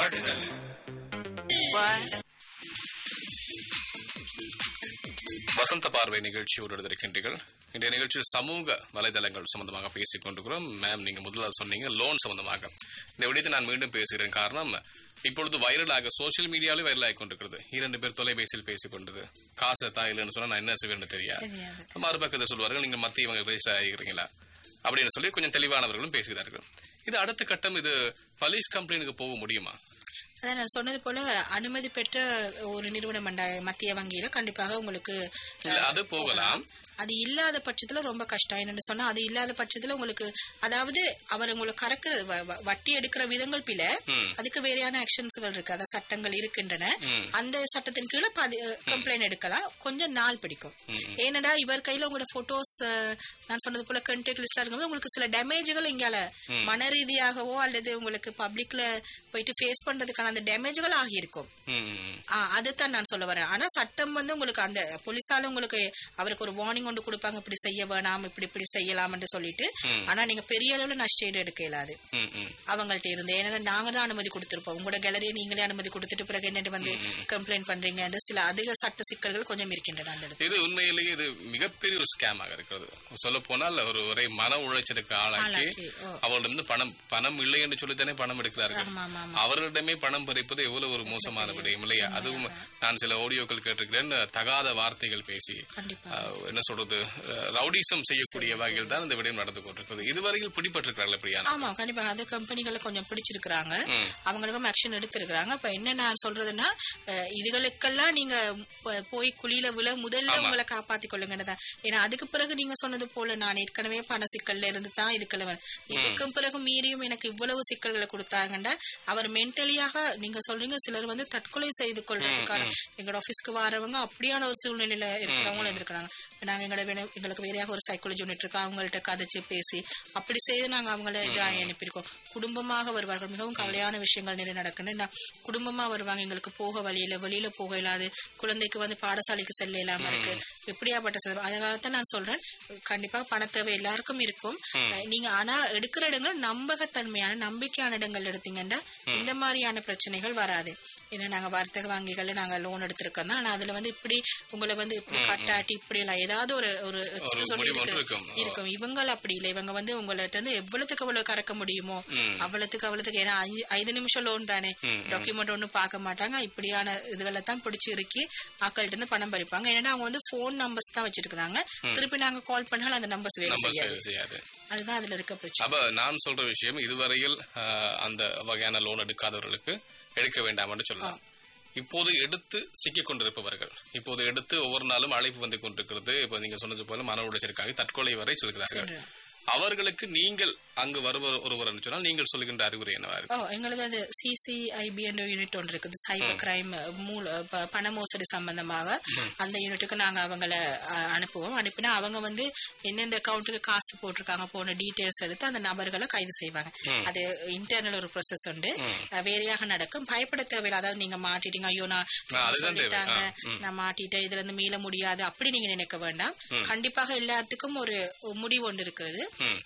பாடுங்கள் வசந்த பார்வை நிகழ்ச்சியோடு இருக்கின்றீர்கள் இந்த நிகழ்ச்சியில் சமூக வலைதளங்கள் சம்பந்தமாக பேசிக் கொண்டிருக்கிறோம் மேம் நீங்க முதல்ல சொன்னீங்க லோன் சம்பந்தமாக இந்த விடயத்தை நான் மீண்டும் பேசுகிறேன் காரணம் இப்பொழுது வைரலாக சோசியல் மீடியாவிலே வைரலாகி கொண்டிருக்கிறது இரண்டு பேர் தொலைபேசியில் பேசிக் கொண்டது காசு தான் இல்லைன்னு சொன்னா நான் என்ன செய்வேன்னு தெரியாது தெரியாது. மறுபக்கத்தை சொல்வார்கள் நீங்க மத்திய இவங்க ரெஜிஸ்டர் ஆகிக்கிறீங்களா அப்படின்னு சொல்லி கொஞ்சம் தெளிவானவர்களும் பேசுகிறார்கள் இது அடுத்த கட்டம் இது போலீஸ் கம்ப்ளைண்ட்டுக்கு போக முடியுமா அதான் நான் சொன்னது போல அனுமதி பெற்ற ஒரு நிறுவனம் அண்ட மத்திய வங்கியில கண்டிப்பாக உங்களுக்கு இல்ல அது போகலாம் அது இல்லாத பட்சத்துல ரொம்ப கஷ்டம் என்னன்னு சொன்னா அது இல்லாத பட்சத்துல உங்களுக்கு அதாவது அவர் உங்களுக்கு கறக்குற வ- வ- வட்டி எடுக்கிற விதங்கள் பில ம். அதுக்கு வேறையான ஆக்ஷன்ஸ்கள் இருக்கு அதாவது சட்டங்கள் இருக்கின்றன அந்த சட்டத்தின் கீழே கம்ப்ளைண்ட் எடுக்கலாம் கொஞ்சம் நாள் பிடிக்கும் ஏனடா இவர் கையில உங்களோட போட்டோஸ் நான் சொன்னது போல கண்டெக்ட் லிஸ்ட்ல இருக்கும்போது உங்களுக்கு சில டேமேஜ்கள் இங்கால மன ரீதியாகவோ அல்லது உங்களுக்கு பப்ளிக்ல போயிட்டு ஃபேஸ் பண்றதுக்கான அந்த டேமேஜ்கள் ஆகியிருக்கும் ம், ம். ஆ, அதுதான் நான் சொல்ல வரேன் ஆனா சட்டம் வந்து உங்களுக்கு அந்த போலீஸால உங்களுக்கு அவருக்கு ஒரு வார்னிங் கொண்டு கொடுப்பாங்க இப்படி செய்ய வேணாம் இப்படி இப்படி செய்யலாம்னு சொல்லிட்டு ஆனா நீங்க பெரிய அளவுல நஷ்டஈடு எடுக்க இயலாது ம், ம். அவங்கள்ட்ட இருந்து ஏன்னா நாங்க தான் அனுமதி கொடுத்திருப்போம் உங்களோட கேலரியை நீங்களே அனுமதி கொடுத்துட்டு பிறகு என்னட்டு வந்து கம்ப்ளைண்ட் பண்றீங்கன்னு சில அதிக சட்ட சிக்கல்கள் கொஞ்சம் இருக்கின்றன அந்த இடத்துல இது உண்மையிலேயே இது மிகப்பெரிய ஒரு ஸ்கேமாக இருக்கிறது சொல்ல போனால் ஒரு ஒரே மன உளைச்சலுக்கு ஆளாக்கி ஆளாக்கி, ஓ. அவர்களிருந்து பணம் பணம் இல்லை என்று சொல்லித்தானே பணம் எடுக்கிறார்கள் ஆமா ஆமா ஆமா அவர்களிடமே பணம் பறிப்பது எவ்வளவு ஒரு மோசமான விடயம் இல்லையா அதுவும் நான் சில ஆடியோக்கள் கேட்டிருக்கிறேன் தகாத வார்த்தைகள் பேசி கண்டிப்பா அஹ், என்ன சொல்றது அஹ், ரவுடிசம் செய்யக்கூடிய வகையில் தான் இந்த விடயம் நடந்து கொண்டிருக்கிறது இதுவரையில் பிடிபட்டிருக்கிறார்கள் அப்படியான ஆமா கண்டிப்பா அது கம்பெனிகளை கொஞ்சம் பிடிச்சிருக்கிறாங்க அவங்களுக்கும் ஆக்ஷன் எடுத்திருக்கிறாங்க இப்ப என்ன நான் சொல்றதுன்னா அஹ், இதுகளுக்கெல்லாம் நீங்க ப- போய் குழியில விழ முதல்ல உங்களை காப்பாத்தி கொள்ளுங்கன்னு ஏன்னா அதுக்கு பிறகு நீங்க சொன்னது போல நான் ஏற்கனவே பண சிக்கல்ல இருந்து தான் இதுக்குள்ள வ- இதுக்கும் பிறகு மீறியும் எனக்கு இவ்வளவு சிக்கல்களை கொடுத்தாங்கன்னா அவர் மென்டலியாக நீங்க சொல்றீங்க சிலர் வந்து தற்கொலை செய்து கொள்றதுக்கான எங்களோட ஆபீஸ்க்கு வரவங்க அப்படியான ஒரு சூழ்நிலையில இருக்கிறவங்களும் இருந்திருக்கிறாங்க இப்ப நாங்க எங்களோட வேணும் எங்களுக்கு வேறையாக ஒரு சைக்காலஜி யூனிட் இருக்கு அவங்கள்ட்ட கதைச்சு பேசி அப்படி செய்து நாங்க அவங்கள இதாக அனுப்பியிருக்கோம் குடும்பமாக வருவார்கள் மிகவும் கவலையான விஷயங்கள் நிறைய நடக்குன்னு நான் குடும்பமா வருவாங்க எங்களுக்கு போக வழியில வெளியில போக இல்லாது குழந்தைக்கு வந்து பாடசாலைக்கு செல்ல இல்லாம இருக்கு இப்படியாப்பட்ட செலவு அதனால தான் நான் சொல்றேன் கண்டிப்பா பணத்தேவை எல்லாருக்கும் இருக்கும் அஹ் நீங்க ஆனா எடுக்கிற இடங்கள் நம்பகத்தன்மையான நம்பிக்கையான இடங்கள் எடுத்தீங்கன்னா இந்த மாதிரியான பிரச்சனைகள் வராது ஏன்னா நாங்க வர்த்தக வங்கிகள்ல நாங்க லோன் எடுத்திருக்கோம் தான் ஆனா அதுல வந்து இப்படி உங்களை வந்து இப்படி கட்டாட்டி இப்படி எல்லாம் ஏதாவது ஒரு ஒரு சொல்லி முடிவு ஒன்று இருக்கு இருக்கும். இருக்கும் இவங்க அப்படி இல்லை இவங்க வந்து உங்கள்ட்ட இருந்து எவ்வளவுக்கு எவ்வளவு கறக்க முடியுமோ அவ்வளவுக்கு அவ்வளவுக்கு ஏன்னா ஐ- ஐந்து நிமிஷம் லோன் தானே டாக்குமெண்ட் ஒன்றும் பார்க்க மாட்டாங்க இப்படியான இதுகளை தான் பிடிச்சி இறுக்கி ஆக்கள்கிட்ட இருந்து பணம் பறிப்பாங்க ஏன்னா அவங்க வந்து ஃபோன் நம்பர்ஸ் தான் வச்சிருக்காங்க திருப்பி நாங்க கால் பண்ணாலும் அந்த நம்பர்ஸ் வேலை நம்ம செய்யாது சேவை செய்யாது அதுதான் அதுல இருக்க பிரச்சனை அப்ப நான் சொல்ற விஷயம் இதுவரையில் அஹ், அந்த வகையான லோன் எடுக்காதவர்களுக்கு எடுக்க வேண்டாம் என்று சொல்லலாம் இப்போது எடுத்து சிக்கிக் கொண்டிருப்பவர்கள் இப்போது எடுத்து ஒவ்வொரு நாளும் அழைப்பு வந்து கொண்டிருக்கிறது இப்ப நீங்க சொன்னது போல மன உளைச்சலுக்காக தற்கொலை வரை செல்கிறார்கள் அவர்களுக்கு நீங்கள் அங்கு வருவர் ஒருவர் என்று சொன்னால் நீங்கள் சொல்லுகின்ற அறிவுரை என்னவா இருக்கு ஓ எங்களது அது சிசிஐபி என்ற யூனிட் ஒன்று இருக்குது சைபர் கிரைம் மூல ப- பண மோசடி சம்பந்தமாக அந்த யூனிட்டுக்கு நாங்க அவங்கள அ, அனுப்புவோம் அனுப்பினா அவங்க வந்து எந்தெந்த அக்கௌண்ட்டுக்கு காசு போட்டிருக்காங்க போன டீடைல்ஸ் எடுத்து அந்த நபர்களை கைது செய்வாங்க அது இன்டர்னல் ஒரு ப்ரொசஸ் உண்டு அ, வேறையாக நடக்கும் பயப்பட தேவையில்லை அதாவது நீங்க மாட்டிட்டீங்க ஐயோ நான் அதுதான் சொல்லிட்டாங்க தேவை. நான் மாட்டிட்டேன் இதுல இருந்து மீள முடியாது அப்படி நீங்க நினைக்க வேண்டாம் கண்டிப்பாக எல்லாத்துக்கும் ஒரு முடிவு ஒன்று இருக்கிறது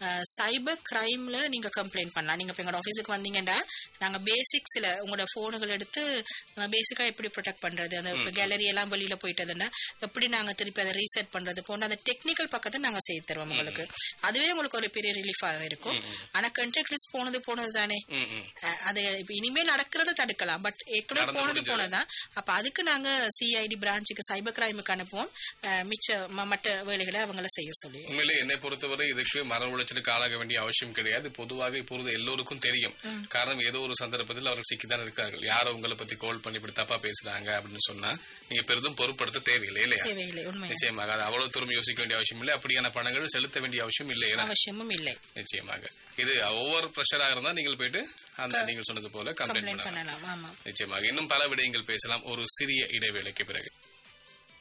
சைபர் கிரைம்ல நீங்க கம்ப்ளைண்ட் பண்ணலாம் நீங்க இப்ப எங்களோட ஆபீஸுக்கு வந்தீங்கன்னா நாங்க பேசிக் சில உங்களோட போனுகள் எடுத்து பேசிக்கா எப்படி ப்ரொடெக்ட் பண்றது அந்த இப்ப கேலரி எல்லாம் வெளியில போயிட்டதுன்னா எப்படி நாங்க திருப்பி அதை ரீசெட் பண்றது போன்ற அந்த டெக்னிக்கல் பக்கத்தை நாங்க செய்து தருவோம் உங்களுக்கு அதுவே உங்களுக்கு ஒரு பெரிய ரிலீஃபாக இருக்கும் ஆனா கண்ட்ராக்ட் லிஸ்ட் போனது போனது தானே ம், ம். அஹ் அது இப்ப இனிமேல் நடக்கிறத தடுக்கலாம் பட் ஏற்கனவே நடந்து போனது முடிஞ்சது. போனதுதான் அப்ப அதுக்கு நாங்க சிஐடி பிரான்ச்சுக்கு சைபர் கிரைமுக்கு அனுப்புவோம் அஹ் மிச்ச ம- மற்ற வேலைகளை அவங்கள செய்ய சொல்லி உண்மையிலே என்னை பொறுத்தவரை இதுக்கு மன உளைச்சலுக்கு ஆளாக வேண்டிய அவசியம் கிடையாது பொதுவாக இப்பொழுது எல்லோருக்கும் தெரியும் காரணம் ஏதோ ஒரு சந்தர்ப்பத்தில் அவர்கள் சிக்கித்தான் இருக்கிறார்கள் யாரோ உங்களை பத்தி கால் பண்ணி இப்படி தப்பா பேசுறாங்க அப்படின்னு சொன்னா நீங்க பெரிதும் பொருட்படுத்த தேவையில்லை இல்லையா தேவையில்லை உண்மை நிச்சயமாக அது அவ்வளவு தூரம் யோசிக்க வேண்டிய அவசியம் இல்லை அப்படியான பணங்கள் செலுத்த வேண்டிய அவசியம் இல்லை ஏன்னா, அவசியமும் இல்லை நிச்சயமாக இது ஒவ்வொரு ப்ரெஷராக இருந்தா நீங்கள் போயிட்டு அந்த நீங்கள் சொன்னது போல கம்ப்ளைண்ட் கம்ப்ளைண்ட் பண்ணலாம் பண்ணலாம் ஆமா நிச்சயமாக இன்னும் பல விடயங்கள் பேசலாம் ஒரு சிறிய இடைவேளைக்கு பிறகு